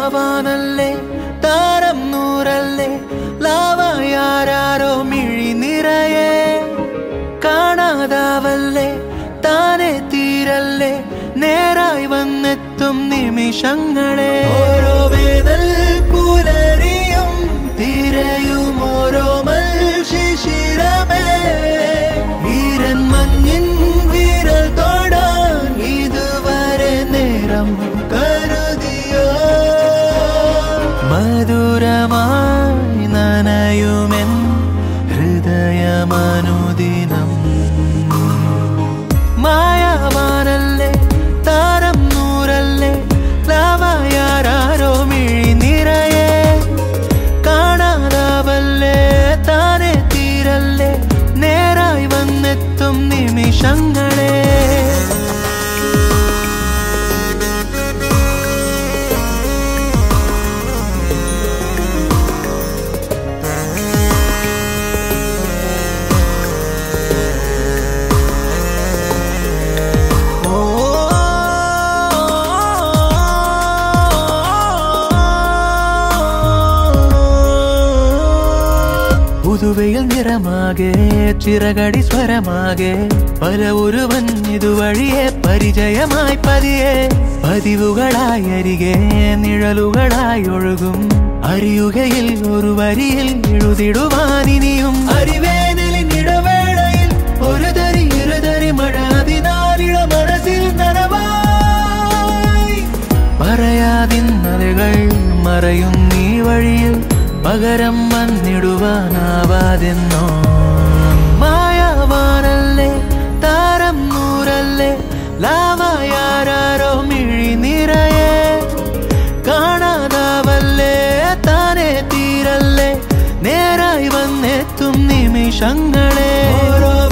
മായാവാനല്ലേ താരം നൂറല്ലേ ലാവായാരോ മിഴി നിറയെ കാണാതാവല്ലേ താനെ തീരല്ലേ നേരായി വന്നെത്തും നിമിഷങ്ങളെ ഓരോ വേദൽ പുലരിയും തിരയും ഓരോ മൽശിശിരമേ വീരൻ മഞ്ഞിൻ വിരൽ തൊടാൻ ഇതുവരെ നേരം കരുതിയോ മധുരമായി നനയുമെൻ ഹൃദയമനുദിനം മായാവാനല്ലേ താരം നൂറല്ലേ ലാവായാരോ മിഴി നിറയെ കാണാതാവല്ലേ താനെ തീരല്ലേ നേരായി വന്നെത്തും നിമിഷങ്ങളെ പുതുവയിൽ നിറമാകെ ചിറകടി സ്വരമാകെ പല ഒരുവൻ ഇതുവഴിയെ പരിചയമായി പതിയെ പതിവുകളായി അരികെ നിഴലുകളായി ഒഴുകും അറിയുകയിൽ ഒരു വരിയിൽ എഴുതിടുവാനിനിയും അറിവേനലിൻ ഇടവേളയിൽ ഒരു തരി ഇരുതരി മഴ അതിനാലിള മനസ്സിൽ നനവായി പറയാതിന്നലകൾ മറയും നീ വഴിയിൽ പകരം വന്നിടുവാനാവാതെന്നോ മായാവാനല്ലേ താരം നൂറല്ലേ ലാവായാരോ മിഴി നിറയെ കാണാതാവല്ലേ താനെ തീരല്ലേ നേരായി വന്നെത്തും നിമിഷങ്ങളെ ഓരോ